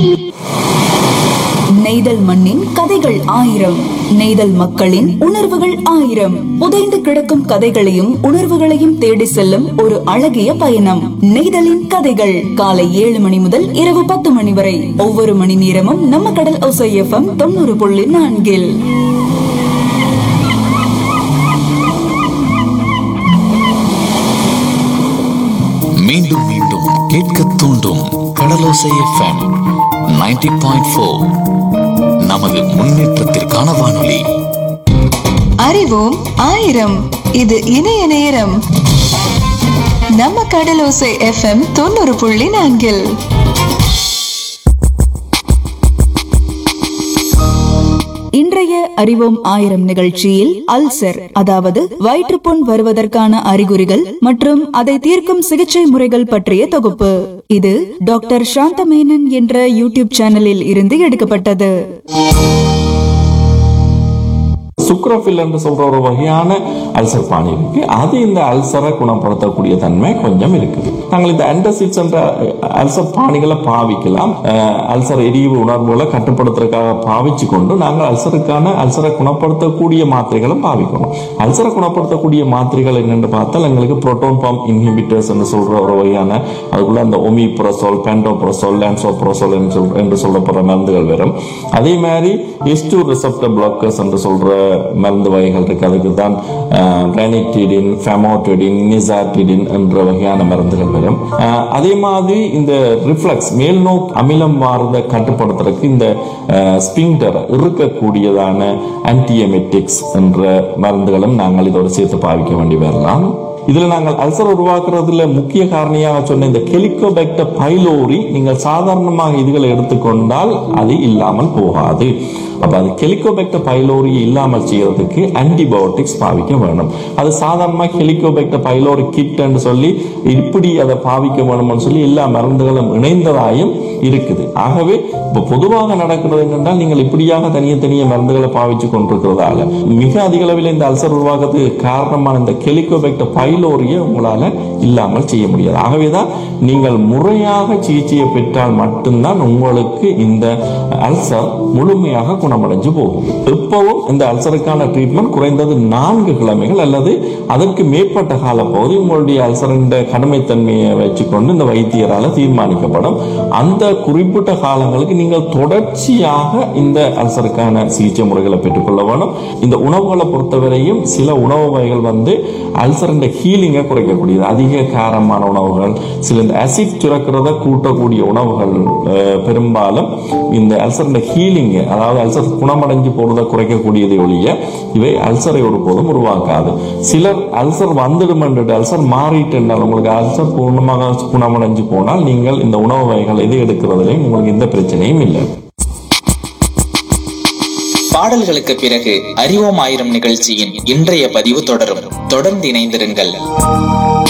நெய்தல் மண்ணின் கதைகள் ஆயிரம் நெய்தல் மக்களின் உணர்வுகள் ஆயிரம் புதைந்து கிடக்கும் கதைகளையும் உணர்வுகளையும் தேடி செல்லும் ஒரு அழகிய பயணம் நெய்தலின் கதைகள் காலை ஏழு மணி முதல் இரவு பத்து மணி வரை ஒவ்வொரு மணி நேரமும் நம்ம கடல் ஒசை எஃப்எம் தொண்ணூறு புள்ளி நான்கில் மீண்டும் மீண்டும் கேட்க தூண்டும் கடலோசை எஃப்எம் 90.4 பாயிண்ட் நமது முன்னேற்றத்திற்கான வானொலி அறிவோம் ஆயிரம் இது இணைய நேரம் நம்ம கடலோசை எஃப்எம் தொண்ணூறு புள்ளி நான்கில் இன்றைய அறிவோம் ஆயிரம் நிகழ்ச்சியில் அல்சர் அதாவது வயிற்றுப்புண் வருவதற்கான அறிகுறிகள் மற்றும் அதை தீர்க்கும் சிகிச்சை முறைகள் பற்றிய தொகுப்பு இது டாக்டர் சாந்தமேனன் என்ற யூடியூப் சேனலில் இருந்து எடுக்கப்பட்டது சுக்ரோஃபில் என்று சொல்ற ஒரு வகையான அல்சர் பாணி இருக்கு அது இந்த அல்சரை குணப்படுத்தக்கூடிய தன்மை கொஞ்சம் இருக்குது நாங்கள் இந்த ஆன்டசிட்ஸ் என்ற அல்சர் பாணிகளை பாவிக்கலாம் அஹ், அல்சர் எரிவு உணர்வுகளை கட்டுப்படுத்துறதுக்காக பாவிச்சு கொண்டு நாங்கள் அல்சருக்கான அல்சரை குணப்படுத்தக்கூடிய மாத்திரைகளும் பாவிக்கணும் அல்சரை குணப்படுத்தக்கூடிய மாத்திரைகள் என்னென்னு பார்த்தால் எங்களுக்கு புரோட்டோன் பம்ப் இன்ஹிபிட்டர்ஸ் என்று சொல்ற ஒரு வகையான அதுக்குள்ள அந்த ஒமிப்ரசோல் பென்டோப்ரசோல் லான்சோப்ரசோல் என்று சொல் என்று சொல்லப்படுற மருந்துகள் வரும் அதே மாதிரி எஸ்டூ ரிசப்டர் பிளாக்கர்ஸ் என்று சொல்ற மருந்து வகைகள் இருக்கு அதுக்கு தான் ரெனிட்டிடின் ஃபெமோட்டிடின் நிசாட்டிடின் என்ற வகையான மருந்துகள் வரும் அஹ், அதே மாதிரி இந்த ரிஃப்ளக்ஸ் மேல்நோக்கு அமிலம் வாரத கட்டுப்படுத்துறதுக்கு இந்த ஸ்பிங்டர் இருக்கக்கூடியதான ஆன்டிஎமெட்டிக்ஸ் என்ற மருந்துகளும் நாங்கள் இதோடு சேர்த்து பாவிக்க வேண்டி வரலாம் இதுல நாங்கள் அல்சர் உருவாக்குறதுல முக்கிய காரணியாக சொன்ன இந்த கெலிகோபேக்டர் பைலோரி நீங்கள் சாதாரணமாக இதுகளை எடுத்துக்கொண்டால் அது இல்லாமல் போகாது அப்ப அது கெலிகோபேக்டர் பைலோரி இல்லாமல் செய்யறதுக்கு ஆன்டிபயோட்டிக்ஸ் பாவிக்க வேணும் அது சாதாரணமாக ஹெலிகோபேக்டர் பைலோரி கிட்ன்னு சொல்லி இப்படி அதை பாவிக்க வேணும்னு சொல்லி எல்லா மருந்துகளும் இணைந்ததாயும் இருக்குது ஆகவே இப்ப பொதுவாக நடக்கிறது என்னென்றால் நீங்கள் இப்படியாக தனிய தனிய மருந்துகளை பாவிச்சு கொண்டிருக்கிறதால மிக அதிக அளவில் இந்த அல்சர் உருவாகிறதுக்கு காரணமான இந்த கெலிகோபேக்டர் பைலோரியை உங்களால இல்லாமல் செய்ய முடியாது ஆகவேதான் நீங்கள் முறையாக சிகிச்சையை பெற்றால் மட்டும்தான் உங்களுக்கு இந்த அல்சர் முழுமையாக குணமடைஞ்சு போகும் இப்பவும் இந்த அல்சருக்கான ட்ரீட்மெண்ட் குறைந்தது நான்கு கிழமைகள் அல்லது அதற்கு மேற்பட்ட காலப்பகுதி உங்களுடைய அல்சரின் கடுமைத்தன்மையை வச்சுக்கொண்டு இந்த வைத்தியரால தீர்மானிக்கப்படும் அந்த குறிப்பிட்ட காலங்களுக்கு நீங்கள் தொடர்ச்சியாக இந்த அல்சருக்கான சிகிச்சை முறைகளை பெற்றுக்கொள்ள வேணும் இந்த உணவுகளை பொறுத்தவரையும் சில உணவு வகைகள் வந்து அல்சரின் ஹீலிங்கை குறைக்கக்கூடியது அதிக காரமான உணவுகள் சில இந்த அசிட் சுரக்கிறத கூட்டக்கூடிய உணவுகள் அஹ், பெரும்பாலும் இந்த அல்சரின் ஹீலிங் அதாவது அல்சர் குணமடைஞ்சு போறதை குறைக்கக்கூடியதை ஒழிய இவை அல்சரை ஒருபோதும் உருவாக்காது சிலர் அல்சர் வந்துடும் என்று அல்சர் மாறிட்டு என்றால் உங்களுக்கு அல்சர் பூர்ணமாக குணமடைஞ்சு போனால் நீங்கள் இந்த உணவு வகைகள் எது எடுக்கிறதுலையும் உங்களுக்கு எந்த பிரச்சனையும் இல்லை பாடல்களுக்கு பிறகு அறிவோம் ஆயிரம் நிகழ்ச்சியின் இன்றைய பதிவு தொடரும் தொடர்ந்து இணைந்திருங்கள்